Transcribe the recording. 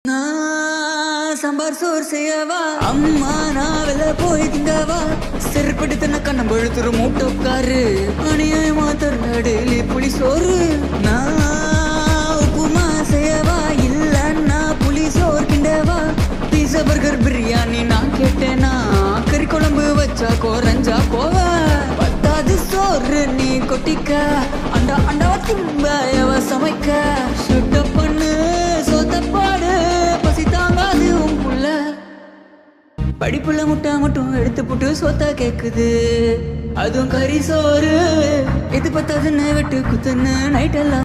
நான் சாம்பார் சோறு செய்யவா அம்மா நான் வெளில போய் திங்கவா செருப்படுத்தின கண்ணம் பழுத்துரு மூட்டை உட்காரு அநியாயமா தருண டெய்லி புளி சோறு நான் உப்புமா செய்யவா இல்லன்னா புளி சோறு கிண்டவா பீஸா பர்கர் பிரியாணி நான் கேட்டேனா கறி குழம்பு வச்சா குறைஞ்சா போவ பத்தாது சோறு நீ கொட்டிக்க அண்டா அண்டாவா தும்ப எவ சமைக்க சுட்ட பண்ணு சொத்த பாடு பசி தாங்காது உன் புள்ள படிப்புள்ள முட்டை மட்டும் எடுத்து போட்டு சொத்தா கேக்குது அதுவும் கறி சோறு எது பத்தாதுன்னு வெட்டு குத்துன்னு நைட் எல்லாம்